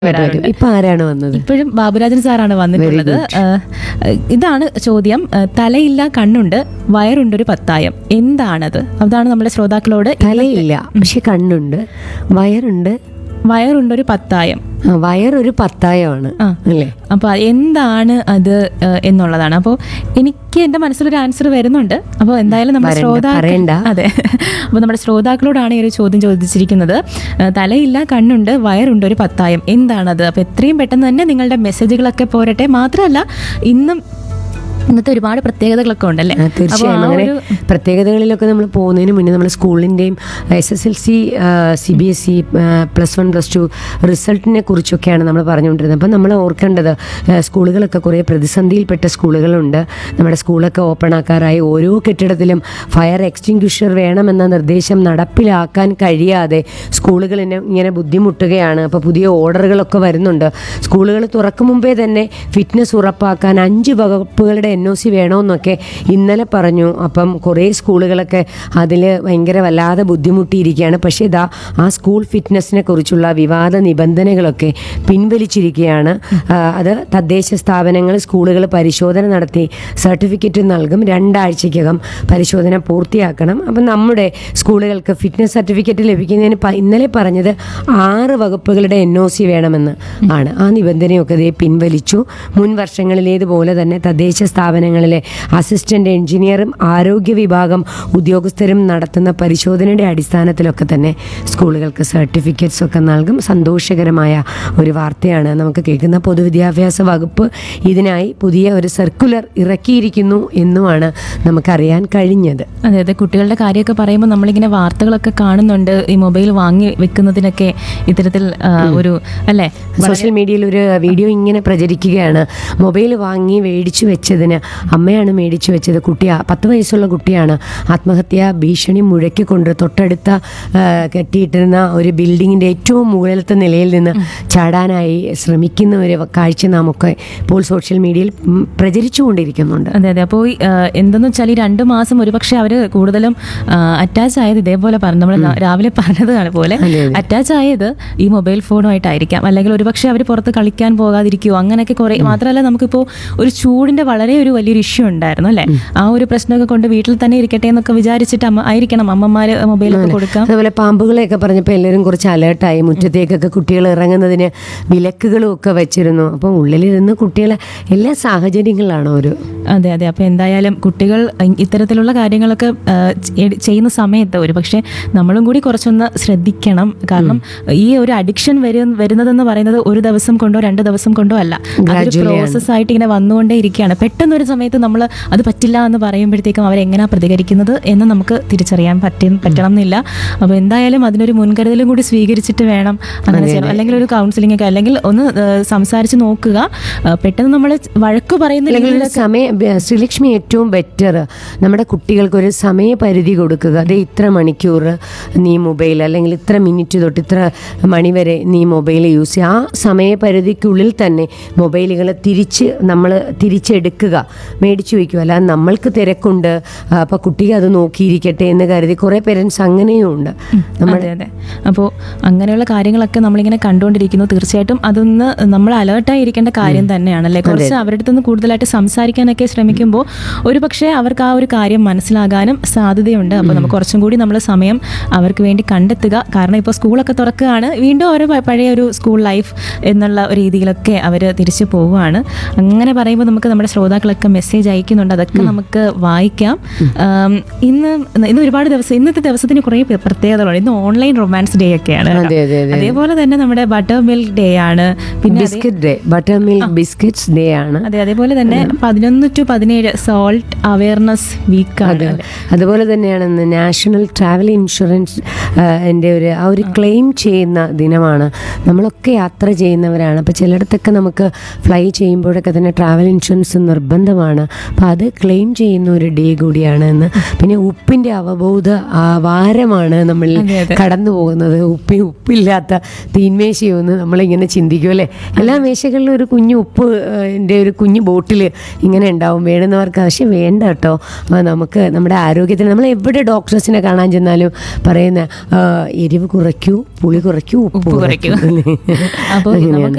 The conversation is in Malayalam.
വരാറുണ്ട് ഇപ്പൊ ആരാണ് വന്നത് ഇപ്പോഴും ബാബുരാജൻ സാറാണ് വന്നിട്ടുള്ളത് ഏഹ്, ഇതാണ് ചോദ്യം ഏഹ്, തലയില്ല കണ്ണുണ്ട് വയറുണ്ടൊരു പത്തായം എന്താണത് അതാണ് നമ്മുടെ ശ്രോതാക്കളോട് തലയില്ല പക്ഷെ കണ്ണുണ്ട് വയറുണ്ട് വയറുണ്ടൊരു പത്തായം ആ, വയറൊരു പത്തായമാണ് ആ. അല്ലേ അപ്പൊ എന്താണ് അത് ഏഹ്, എന്നുള്ളതാണ് അപ്പോൾ എനിക്ക് എന്റെ മനസ്സിലൊരു ആൻസർ വരുന്നുണ്ട് അപ്പോൾ എന്തായാലും നമ്മുടെ വരണ്ട, ശ്രോതാക്കൾ പറയണ്ട. അതെ അപ്പോൾ നമ്മുടെ ശ്രോതാക്കളോടാണ് ഈ ഒരു ചോദ്യം ചോദിച്ചിരിക്കുന്നത് ഏഹ്, തലയില്ല കണ്ണുണ്ട് വയറുണ്ട് ഒരു പത്തായം എന്താണത് അപ്പോൾ എത്രയും പെട്ടെന്ന് തന്നെ നിങ്ങളുടെ മെസ്സേജുകളൊക്കെ പോരട്ടെ മാത്രമല്ല ഇന്നും ഇന്നത്തെ ഒരുപാട് പ്രത്യേകതകളൊക്കെ ഉണ്ടല്ലേ ആ, അപ്പോൾ തീർച്ചയായും ആ അങ്ങനെ ഒരു പ്രത്യേകതകളിലൊക്കെ നമ്മൾ പോകുന്നതിന് മുന്നേ നമ്മൾ സ്കൂളിൻ്റെയും S S L C C B S E plus one plus two റിസൾട്ടിനെ കുറിച്ചൊക്കെയാണ് നമ്മൾ പറഞ്ഞുകൊണ്ടിരുന്നത് അപ്പം നമ്മൾ ഓർക്കേണ്ടത് ആ, സ്കൂളുകളൊക്കെ കുറേ പ്രതിസന്ധിയിൽപ്പെട്ട സ്കൂളുകളുണ്ട് നമ്മുടെ സ്കൂളൊക്കെ ഓപ്പൺ ആക്കാറായി ഓരോ കെട്ടിടത്തിലും ഫയർ എക്സ്റ്റിങ്ക്വിഷർ വേണമെന്ന നിർദ്ദേശം നടപ്പിലാക്കാൻ കഴിയാതെ സ്കൂളുകൾ ഇന്നെ- ഇങ്ങനെ ബുദ്ധിമുട്ടുകയാണ് അപ്പോൾ പുതിയ ഓർഡറുകളൊക്കെ വരുന്നുണ്ട് സ്കൂളുകൾ തുറക്കും മുമ്പേ തന്നെ ഫിറ്റ്നസ് ഉറപ്പാക്കാൻ അഞ്ച് വകുപ്പുകളുടെ എൻ ഒ സി വേണമെന്നൊക്കെ ഇന്നലെ പറഞ്ഞു അപ്പം കുറേ സ്കൂളുകളൊക്കെ അതിൽ ഭയങ്കര വല്ലാതെ ബുദ്ധിമുട്ടിയിരിക്കുകയാണ് പക്ഷേ ഇതാ ആ സ്കൂൾ ഫിറ്റ്നസിനെ കുറിച്ചുള്ള വിവാദ നിബന്ധനകളൊക്കെ പിൻവലിച്ചിരിക്കുകയാണ് ആ, അത് തദ്ദേശ സ്ഥാപനങ്ങൾ സ്കൂളുകൾ പരിശോധന നടത്തി സർട്ടിഫിക്കറ്റ് നൽകും രണ്ടാഴ്ചയ്ക്കകം പരിശോധന പൂർത്തിയാക്കണം അപ്പം നമ്മുടെ സ്കൂളുകൾക്ക് ഫിറ്റ്നസ് സർട്ടിഫിക്കറ്റ് ലഭിക്കുന്നതിന് പ- ഇന്നലെ പറഞ്ഞത് ആറ് വകുപ്പുകളുടെ എൻ ഒ സി വേണമെന്ന് ആണ് ആ നിബന്ധനയൊക്കെ ദേ പിൻവലിച്ചു മുൻ വർഷങ്ങളിലേതുപോലെ തന്നെ തദ്ദേശ സ്ഥാപനങ്ങളിലെ അസിസ്റ്റന്റ് എഞ്ചിനീയറും ആരോഗ്യ വിഭാഗം ഉദ്യോഗസ്ഥരും നടത്തുന്ന പരിശോധനയുടെ അടിസ്ഥാനത്തിലൊക്കെ തന്നെ സ്കൂളുകൾക്ക് സർട്ടിഫിക്കറ്റ്സ് ഒക്കെ നൽകും സന്തോഷകരമായ ഒരു വാർത്തയാണ് നമുക്ക് കേൾക്കുന്ന പൊതുവിദ്യാഭ്യാസ വകുപ്പ് ഇതിനായി പുതിയ ഒരു സർക്കുലർ ഇറക്കിയിരിക്കുന്നു എന്നുമാണ് നമുക്കറിയാൻ കഴിഞ്ഞത് അതെ അതെ കുട്ടികളുടെ കാര്യമൊക്കെ പറയുമ്പോൾ നമ്മളിങ്ങനെ വാർത്തകളൊക്കെ കാണുന്നുണ്ട് ഈ മൊബൈൽ വാങ്ങി വെക്കുന്നതിനൊക്കെ ഇത്തരത്തിൽ ആ, ഒരു അല്ലേ സോഷ്യൽ മീഡിയയിൽ ഒരു വീഡിയോ ഇങ്ങനെ പ്രചരിക്കുകയാണ് മൊബൈൽ വാങ്ങി മേടിച്ചു വെച്ചതിന് അമ്മയാണ് മേടിച്ചു വെച്ചത് കുട്ടി ആ- പത്ത് വയസ്സുള്ള കുട്ടിയാണ് ആത്മഹത്യാ ഭീഷണി മുഴക്കിക്കൊണ്ട് തൊട്ടടുത്ത ആ, കെട്ടിയിട്ടിരുന്ന ഒരു ബിൽഡിങ്ങിൻ്റെ ഏറ്റവും മുകളിലത്തെ നിലയിൽ നിന്ന് ചാടാനായി ശ്രമിക്കുന്ന ഒരു കാഴ്ച നാമൊക്കെ ഇപ്പോൾ സോഷ്യൽ മീഡിയയിൽ ഉം, പ്രചരിച്ചുകൊണ്ടിരിക്കുന്നുണ്ട് അതെ അതെ അപ്പോൾ എന്തെന്ന് വെച്ചാൽ ഈ രണ്ട് മാസം ഒരുപക്ഷെ അവർ കൂടുതലും അറ്റാച്ച് ആയത് ഇതേപോലെ പറഞ്ഞു നമ്മൾ രാവിലെ പറഞ്ഞതാണ് പോലെ അതെ, അതെ. അറ്റാച്ച് ആയത് ഈ മൊബൈൽ ഫോണുമായിട്ടായിരിക്കാം അല്ലെങ്കിൽ ഒരുപക്ഷെ അവർ പുറത്ത് കളിക്കാൻ പോകാതിരിക്കുമോ അങ്ങനെയൊക്കെ കുറെ മാത്രമല്ല നമുക്കിപ്പോൾ ഒരു ചൂടിന്റെ വളരെ ഒരു വലിയൊരു ഇഷ്യൂ ഉണ്ടായിരുന്നു അല്ലേ ആ ഒരു പ്രശ്നമൊക്കെ കൊണ്ട് വീട്ടിൽ തന്നെ ഇരിക്കട്ടെ എന്നൊക്കെ വിചാരിച്ചിട്ട് അമ്മ ആയിരിക്കണം അമ്മമാര് മൊബൈലൊക്കെ കൊടുക്കാം അതുപോലെ പാമ്പുകളെയൊക്കെ പറഞ്ഞപ്പോൾ എല്ലാവരും കുറച്ച് അലേർട്ടായി മുറ്റത്തേക്കൊക്കെ കുട്ടികൾ ഇറങ്ങുന്നതിന് വിലക്കുകളും ഒക്കെ വെച്ചിരുന്നു അപ്പം ഉള്ളിലിരുന്ന് കുട്ടികളെ എല്ലാ സാഹചര്യങ്ങളാണ് ഒരു അതെ അതെ അപ്പോൾ എന്തായാലും കുട്ടികൾ ഇത്തരത്തിലുള്ള കാര്യങ്ങളൊക്കെ ആ, ചെ- ചെയ്യുന്ന സമയത്ത് ഒരു പക്ഷേ നമ്മളും കൂടി കുറച്ചൊന്ന് ശ്രദ്ധിക്കണം കാരണം ഈ ഒരു അഡിക്ഷൻ വരും വരുന്നതെന്ന് പറയുന്നത് ഒരു ദിവസം കൊണ്ടോ രണ്ട് ദിവസം കൊണ്ടോ അല്ല അതൊരു Gradually ആണ്. പ്രോസസ് ആയിട്ട് ഇങ്ങനെ വന്നുകൊണ്ടേ ഇരിക്കുകയാണ് പെട്ടെന്ന് ഒരു സമയത്ത് നമ്മൾ അത് പറ്റില്ല എന്ന് പറയുമ്പോഴത്തേക്കും അവരെങ്ങനെയാ പ്രതികരിക്കുന്നത് എന്ന് നമുക്ക് തിരിച്ചറിയാൻ പറ്റി പറ്റണം എന്നില്ല അപ്പോൾ എന്തായാലും അതിനൊരു മുൻകരുതലും കൂടി സ്വീകരിച്ചിട്ട് വേണം അങ്ങനെ ചെയ്യണം അല്ലെങ്കിൽ ഒരു കൗൺസിലിംഗ് ഒക്കെ അല്ലെങ്കിൽ ഒന്ന് ആ, സംസാരിച്ച് നോക്കുക ആ, പെട്ടെന്ന് നമ്മൾ വഴക്ക് പറയുന്ന അല്ലെങ്കിൽ ഒരു രീതിയിലൊക്കെ സമയ ബ- ശ്രീലക്ഷ്മി ഏറ്റവും ബെറ്റർ നമ്മുടെ കുട്ടികൾക്ക് ഒരു സമയപരിധി കൊടുക്കുക അതെ ഇത്ര മണിക്കൂർ നീ മൊബൈൽ അല്ലെങ്കിൽ ഇത്ര മിനിറ്റ് തൊട്ട് ഇത്ര മണി വരെ നീ മൊബൈൽ യൂസ് ചെയ്യുക ആ സമയപരിധിക്കുള്ളിൽ തന്നെ മൊബൈലുകൾ തിരിച്ച് നമ്മൾ തിരിച്ചെടുക്കുക മേടിച്ചു വയ്ക്കുക അല്ലാതെ നമ്മൾക്ക് തിരക്കുണ്ട് അപ്പോൾ കുട്ടിക്ക് അത് നോക്കിയിരിക്കട്ടെ എന്ന് കരുതി കുറേ പേരൻസ് അങ്ങനെയും ഉണ്ട് നമ്മൾ അതെ അതെ അപ്പോൾ അങ്ങനെയുള്ള കാര്യങ്ങളൊക്കെ നമ്മളിങ്ങനെ കണ്ടുകൊണ്ടിരിക്കുന്നു തീർച്ചയായിട്ടും അതൊന്ന് നമ്മൾ അലേർട്ടായി ഇരിക്കേണ്ട കാര്യം തന്നെയാണല്ലേ കുറച്ച് അവരുടെ അടുത്ത് നിന്ന് കൂടുതലായിട്ട് സംസാരിക്കാനൊക്കെ ശ്രമിക്കുമ്പോൾ ഒരു പക്ഷേ അവർക്ക് ആ ഒരു കാര്യം മനസ്സിലാകാനും സാധ്യതയുണ്ട് അപ്പോൾ നമുക്ക് കുറച്ചും കൂടി നമ്മൾ സമയം അവർക്ക് വേണ്ടി കണ്ടെത്തുക കാരണം ഇപ്പോൾ സ്കൂളൊക്കെ തുറക്കുകയാണ് വീണ്ടും ഒരു പ- പഴയ ഒരു സ്കൂൾ ലൈഫ് എന്നുള്ള ഒരു രീതിയിലൊക്കെ അവർ തിരിച്ചു പോവുകയാണ് അങ്ങനെ പറയുമ്പോൾ നമുക്ക് നമ്മുടെ ശ്രോതാക്കളൊക്കെ മെസ്സേജ് അയക്കുന്നുണ്ട് അതൊക്കെ നമുക്ക് വായിക്കാം ആം, ഇന്ന് ഇന്ന് ഒരുപാട് ദിവസം ഇന്നത്തെ ദിവസത്തിന് കുറേ പ്ര- പ്രത്യേകതകളുണ്ട് ഇന്ന് ഓൺലൈൻ റൊമാൻസ് ഡേ ഒക്കെയാണ് കേട്ടോ. അതെ, അതെ, അതെ. അതേപോലെ തന്നെ നമ്മുടെ ബട്ടർ മിൽക്ക് ഡേ ആണ് പിന്നെ അതേ- biscuit day butter milk biscuits day ആണ് അതെ അതേപോലെ തന്നെ പതിനൊന്ന് ടു പതിനേഴ് സോൾട്ട് അവയർനെസ് വീക്ക് ആണ് അതെ അതുപോലെ തന്നെയാണ് ഇന്ന് നാഷണൽ ട്രാവൽ ഇൻഷുറൻസ് ആ, എൻ്റെ ഒരു ആ ഒരു ക്ലെയിം ചെയ്യുന്ന ദിനമാണ് നമ്മളൊക്കെ യാത്ര ചെയ്യുന്നവരാണ് അപ്പോൾ ചിലയിടത്തൊക്കെ നമുക്ക് ഫ്ലൈ ചെയ്യുമ്പോഴൊക്കെ തന്നെ ട്രാവൽ ഇൻഷുറൻസ് നിർബന്ധമാണ് അപ്പോൾ അത് ക്ലെയിം ചെയ്യുന്ന ഒരു ഡേ കൂടിയാണ് എന്ന് പിന്നെ ഉപ്പിൻ്റെ അവബോധ ആ, വാരമാണ് നമ്മൾ അതെ, അതെ. കടന്നു പോകുന്നത് ഉപ്പി ഉപ്പില്ലാത്ത തീന്മേശയൊന്ന് നമ്മളിങ്ങനെ ചിന്തിക്കും അല്ലേ എല്ലാ മേശകളിലും ഒരു കുഞ്ഞു ഉപ്പ് എൻ്റെ ഒരു കുഞ്ഞു ബോട്ടിൽ ഇങ്ങനെ ഉണ്ടാവും വേണ്ടുന്നവർക്ക് പക്ഷെ വേണ്ട കേട്ടോ ആ, നമുക്ക് നമ്മുടെ ആരോഗ്യത്തിന് നമ്മൾ എവിടെ ഡോക്ടേഴ്സിനെ കാണാൻ ചെന്നാലും പറയുന്ന ആ, എരിവ് കുറയ്ക്കൂ പുളി കുറയ്ക്കൂ ഉപ്പ് ഉപ്പ് കുറയ്ക്കൂ. കുറയ്ക്കൂ അപ്പോൾ അങ്ങനെയാണ്. നമുക്ക്